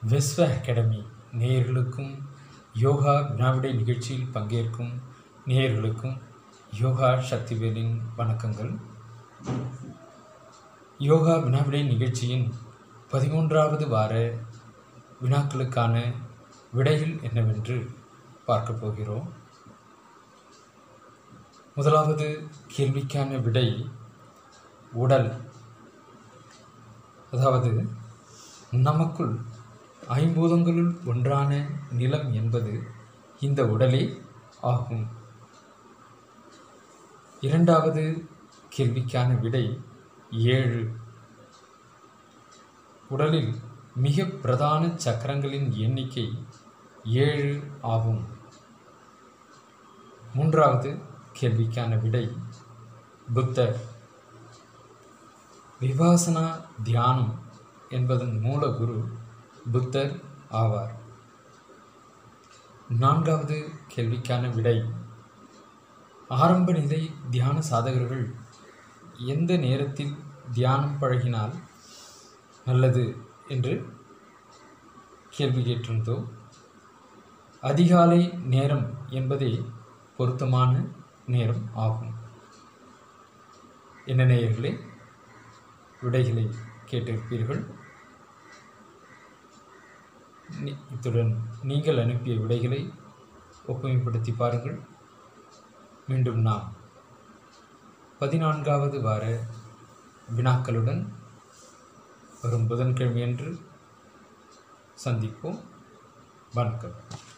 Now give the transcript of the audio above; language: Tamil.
விஸ்வ அகாடமி நேயர்களுக்கும் யோகா வினாவிடை நிகழ்ச்சியில் பங்கேற்கும் நேயர்களுக்கும் யோகா சக்திவேலின் வணக்கங்கள் யோகா வினாவிடை நிகழ்ச்சியின் பதிமூன்றாவது வார வினாக்களுக்கான விடைகள் என்னவென்று பார்க்கப் போகிறோம் முதலாவது கேள்விக்கான விடை உடல் அதாவது நமக்குள் ஐம்பூதங்களுள் ஒன்றான நிலம் என்பது இந்த உடலே ஆகும் இரண்டாவது கேள்விக்கான விடை ஏழு உடலில் மிக பிரதான சக்கரங்களின் எண்ணிக்கை ஏழு ஆகும் மூன்றாவது கேள்விக்கான விடை புத்தர் விபாசனா தியானம் என்பதன் மூலகுரு புத்தர் ஆவார் நான்காவது கேள்விக்கான விடை ஆரம்ப நிலை தியான சாதகர்கள் எந்த நேரத்தில் தியானம் பழகினால் நல்லது என்று கேள்வி கேட்டிருந்தோம் அதிகாலை நேரம் என்பதே பொருத்தமான நேரம் ஆகும் என்ன நேயர்களே விடைகளை கேட்டிருப்பீர்கள் நி- இத்துடன் நீங்கள் அனுப்பிய விடைகளை ஒப்புமைப்படுத்தி பாருங்கள் மீண்டும் நாம் பதினான்காவது வார வினாக்களுடன் வரும் புதன்கிழமையன்று சந்திப்போம் வணக்கம்